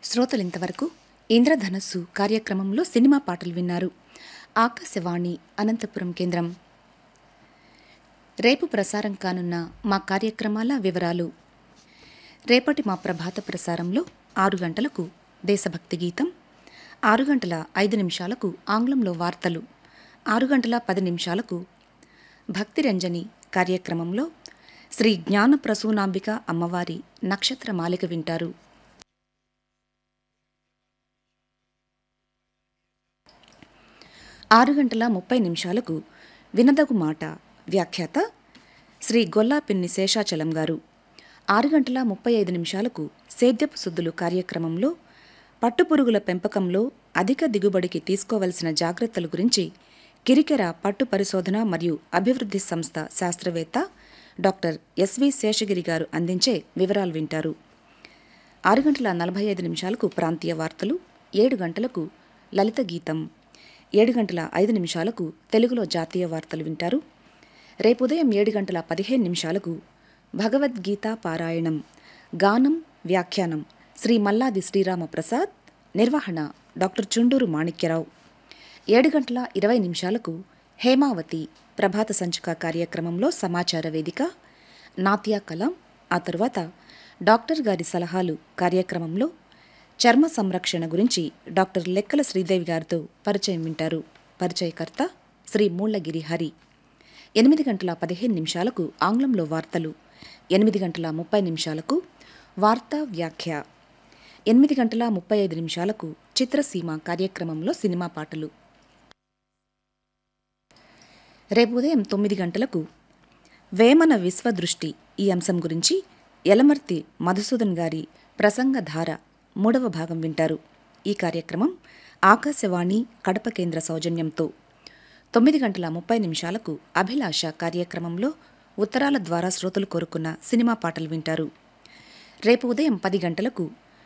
శ్రోతలింతవరకు ఇంద్రధనస్సు కార్యక్రమంలో సినిమా పాటలు విన్నారు ఆకాశవాణి అనంతపురం కేంద్రం రేపు ప్రసారం కానున్న మా కార్యక్రమాల వివరాలు రేపటి మా ప్రభాత ప్రసారంలో ఆరు గంటలకు దేశభక్తి గీతం ఆరు గంటల ఐదు నిమిషాలకు ఆంగ్లంలో వార్తలు ఆరు గంటల పది నిమిషాలకు భక్తి రంజని కార్యక్రమంలో శ్రీ జ్ఞాన ప్రసూనాంబిక అమ్మవారి నక్షత్ర మాలిక వింటారు ఆరు గంటల ముప్పై నిమిషాలకు వినదగు మాట వ్యాఖ్యాత శ్రీ గొల్లాపిన్ని శేషాచలం గారు ఆరు గంటల ముప్పై ఐదు నిమిషాలకు సేద్యపు సుద్దులు కార్యక్రమంలో పట్టుపురుగుల పెంపకంలో అధిక దిగుబడికి తీసుకోవలసిన జాగ్రత్తల గురించి కిరికెర పట్టు పరిశోధన మరియు అభివృద్ధి సంస్థ శాస్త్రవేత్త డాక్టర్ ఎస్వి శేషగిరి గారు అందించే వివరాలు వింటారు ఆరు గంటల నలభై ఐదు నిమిషాలకు ప్రాంతీయ వార్తలు ఏడు గంటలకు లలిత గీతం ఏడు గంటల ఐదు నిమిషాలకు తెలుగులో జాతీయ వార్తలు వింటారు రేపు ఉదయం ఏడు గంటల పదిహేను నిమిషాలకు భగవద్గీత పారాయణం గానం వ్యాఖ్యానం శ్రీ మల్లాది శ్రీరామ ప్రసాద్ నిర్వహణ డాక్టర్ చుండూరు మాణిక్యరావు ఏడు గంటల ఇరవై నిమిషాలకు హేమావతి ప్రభాత సంచిక కార్యక్రమంలో సమాచార వేదిక నాత్యా కలాం ఆ తరువాత డాక్టర్ గారి సలహాలు కార్యక్రమంలో చర్మ సంరక్షణ గురించి డాక్టర్ లెక్కల శ్రీదేవి గారితో పరిచయం వింటారు పరిచయకర్త శ్రీ మూళ్లగిరి హరి ఎనిమిది గంటల పదిహేను నిమిషాలకు ఆంగ్లంలో వార్తలు ఎనిమిది గంటల ముప్పై నిమిషాలకు వార్తా వ్యాఖ్య ఎనిమిది గంటల ముప్పై ఐదు నిమిషాలకు చిత్రసీమ కార్యక్రమంలో సినిమా పాటలు రేపు ఉదయం తొమ్మిది గంటలకు వేమన విశ్వదృష్టి ఈ అంశం గురించి యలమర్తి మధుసూదన్ గారి ప్రసంగధార మూడవ భాగం వింటారు ఈ కార్యక్రమం ఆకాశవాణి కడప కేంద్ర సౌజన్యంతో తొమ్మిది గంటల ముప్పై నిమిషాలకు అభిలాష కార్యక్రమంలో ఉత్తరాల ద్వారా శ్రోతలు కోరుకున్న సినిమా పాటలు వింటారు రేపు ఉదయం పది గంటలకు